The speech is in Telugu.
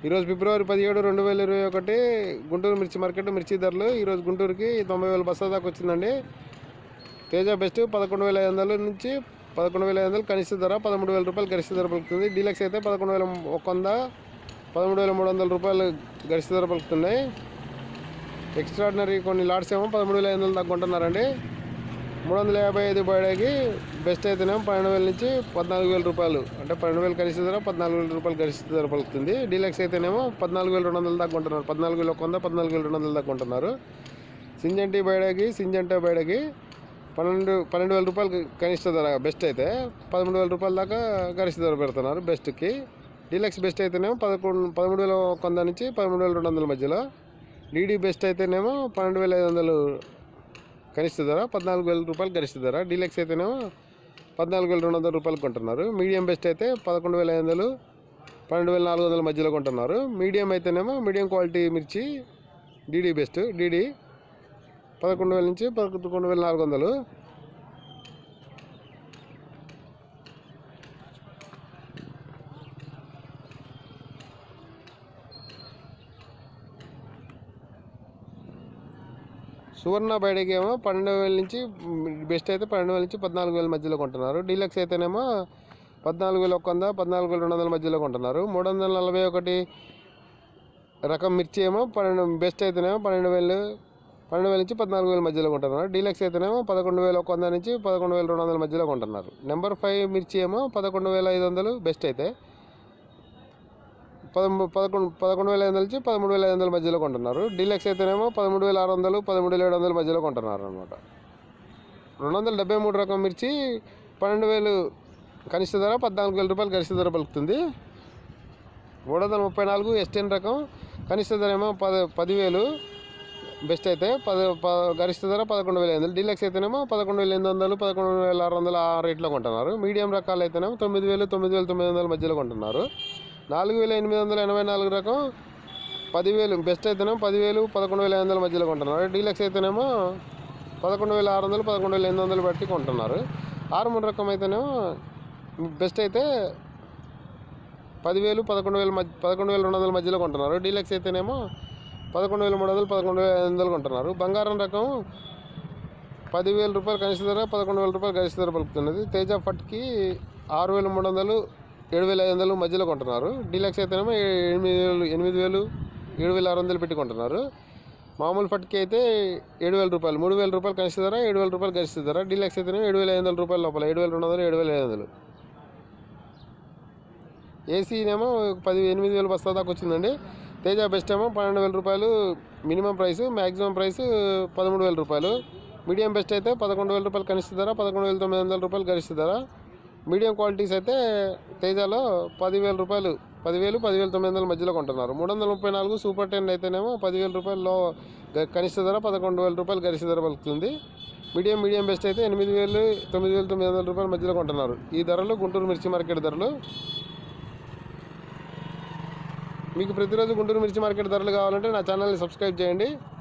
ఈరోజు ఫిబ్రవరి పదిహేడు రెండు వేల ఇరవై ఒకటి గుంటూరు మిర్చి మార్కెట్ మిర్చి ధరలు ఈరోజు గుంటూరుకి తొంభై వేల బస్తా దాకా వచ్చిందండి తేజ బెస్ట్ పదకొండు వేల ఐదు వందల నుంచి పదకొండు వేల ఐదు వందలు కనిష్ట ధర పదమూడు వేల రూపాయలు గరిష్ట ధర పలుకుతుంది డీలక్స్ అయితే పదకొండు వేల ఒక వంద పదమూడు వేల మూడు వందల రూపాయలు గరిష్ట ధర పలుకుతున్నాయి ఎక్స్ట్రాడినరీ కొన్ని లాట్స్ ఏమో పదమూడు వేల ఐదు వందలు దాకా కొంటున్నారండి మూడు వందల యాభై ఐదు బయటకి బెస్ట్ అయితేనేమో పన్నెండు వేల నుంచి పద్నాలుగు వేల రూపాయలు అంటే పన్నెండు వేలు కనిష్ట ధర పద్నాలుగు వేల రూపాయలు గరిష్ట ధర పలుకుతుంది డీలక్స్ అయితేనేమో పద్నాలుగు వేల రెండు వందల దాకా కొంటున్నారు పద్నాలుగు వేల ఒక వంద పద్నాలుగు వేల రెండు వందల దాకా కొంటున్నారు సింజంటి బయటకి సింజంటా బయటకి పన్నెండు పన్నెండు వేల రూపాయలు కనిష్ట ధర బెస్ట్ అయితే పదమూడు వేల రూపాయల దాకా గరిష్ట ధర పెడుతున్నారు బెస్ట్కి డీలక్స్ బెస్ట్ అయితేనేమో పదకొండు పదమూడు వేల ఒక వంద నుంచి పదమూడు వేల రెండు వందల మధ్యలో డీడీ బెస్ట్ అయితేనేమో పన్నెండు వేల ఐదు వందలు కనిష్ట ధర పద్నాలుగు వేల రూపాయలు గరిష్ట ధర డీలక్స్ అయితేనేమో పద్నాలుగు వేల రెండు వందల రూపాయలు కొంటున్నారు మీడియం బెస్ట్ అయితే పదకొండు వేల ఐదు వందలు పన్నెండు వేల నాలుగు వందల మధ్యలో కొంటున్నారు మీడియం అయితేనేమో మీడియం క్వాలిటీ మిర్చి డీడీ బెస్ట్ డీడీ పదకొండు వేల నుంచి పదకొండు వేల నాలుగు వందలు సువర్ణ బయటకి ఏమో పన్నెండు వేల నుంచి బెస్ట్ అయితే పన్నెండు వేల నుంచి పద్నాలుగు వేల మధ్యలో కొంటున్నారు డీలక్స్ అయితేనేమో పద్నాలుగు వేల ఒక వంద పద్నాలుగు వేల రెండు వందల మధ్యలో కొంటున్నారు మూడు వందల నలభై ఒకటి రకం మిర్చి ఏమో పన్నెండు బెస్ట్ అయితేనేమో పన్నెండు వేలు పన్నెండు వేల నుంచి పద్నాలుగు వేల మధ్యలో కొంటున్నారు డీలక్స్ అయితేనేమో పదకొండు వేల ఒక వంద నుంచి పదకొండు వేల రెండు వందల మధ్యలో కొంటున్నారు నెంబర్ ఫైవ్ మిర్చి ఏమో పదకొండు వేల ఐదు వందలు బెస్ట్ అయితే పదమూ పదకొండు పదకొండు వేల ఐదు వందల నుంచి పదమూడు వేల ఐదు వందల మధ్యలో కొంటున్నారు డీలక్స్ అయితేనేమో పదమూడు వేల ఆరు వందలు పదమూడు వేల ఏడు వందల మధ్యలో కొంటున్నారు అనమాట రెండు వందల డెబ్బై మూడు రకం మిర్చి పన్నెండు వేలు కనిష్ట ధర పద్నాలుగు వేల రూపాయలు గరిష్ట ధర పలుకుతుంది మూడు వందల ముప్పై నాలుగు ఎస్టెన్ రకం కనిష్ట ధర ఏమో పద పదివేలు బెస్ట్ అయితే పద ప గరిష్ట ధర పదకొండు వేల ఐదు వందలు డీలక్స్ అయితేనేమో పదకొండు వేల ఎనిమిది వందలు పదకొండు వేల ఆరు వందలు ఆ రేట్లో కొంటున్నారు మీడియం రకాలు అయితేనేమో తొమ్మిది వేలు తొమ్మిది వేల తొమ్మిది వందల మధ్యలో కొంటున్నారు నాలుగు వేల ఎనిమిది వందల ఎనభై నాలుగు రకం పదివేలు బెస్ట్ అయితేనేమో పదివేలు పదకొండు వేల ఐదు వందల మధ్యలో కొంటున్నారు డీలక్స్ అయితేనేమో పదకొండు వేల ఆరు వందలు పదకొండు వేల ఎనిమిది వందలు బట్టి కొంటున్నారు ఆరుమూడు రకం అయితేనేమో బెస్ట్ అయితే పదివేలు పదకొండు వేల మధ్య పదకొండు వేల రెండు వందల మధ్యలో కొంటున్నారు డీలక్స్ అయితేనేమో పదకొండు వేల మూడు వందలు పదకొండు వేల ఐదు వందలు కొంటున్నారు బంగారం రకం పదివేల రూపాయలు కనిష్ట ధర పదకొండు వేల రూపాయలు గరిష్ట ధర పలుకుతున్నది తేజ ఫట్కి ఆరు వేల మూడు వందలు ఏడు వేల ఐదు వందలు మధ్యలో కొంటున్నారు డీలక్స్ అయితేనేమో ఎనిమిది వేలు ఎనిమిది వేలు ఏడు వేల ఆరు వందలు పెట్టి కొంటున్నారు మామూలు ఫట్కి అయితే ఏడు వేల రూపాయలు మూడు వేల రూపాయలు కనిష్ట ధర ఏడు వేల రూపాయలు గరిష్ట ధర డీలక్స్ అయితేనేమో ఏడు వేల ఐదు వందల రూపాయల లోపల ఏడు వేల రెండు వందలు ఏడు వేల ఐదు వందలు ఏసీనేమో పది ఎనిమిది వేలు బస్తా దాకా వచ్చిందండి తేజ బెస్ట్ ఏమో పన్నెండు వేల రూపాయలు మినిమం ప్రైస్ మ్యాక్సిమం ప్రైస్ పదమూడు వేల రూపాయలు మీడియం బెస్ట్ అయితే పదకొండు వేల రూపాయలు కనిష్ట ధర పదకొండు వేల తొమ్మిది వందల రూపాయలు గరిష్ట ధర మీడియం క్వాలిటీస్ అయితే తేజాలో పదివేల రూపాయలు పదివేలు పదివేల తొమ్మిది వందల మధ్యలో కొంటున్నారు మూడు వందల ముప్పై నాలుగు సూపర్ టెన్ అయితేనేమో పదివేల రూపాయల్లో గ- కనిష్ట ధర పదకొండు వేల రూపాయలు గరిష్ట ధర పలుకుతుంది మీడియం మీడియం బెస్ట్ అయితే ఎనిమిది వేలు తొమ్మిది వేలు తొమ్మిది వందల రూపాయల మధ్యలో కొంటున్నారు ఈ ధరలు గుంటూరు మిర్చి మార్కెట్ ధరలు మీకు ప్రతిరోజు గుంటూరు మిర్చి మార్కెట్ ధరలు కావాలంటే నా ఛానల్ని సబ్స్క్రైబ్ చేయండి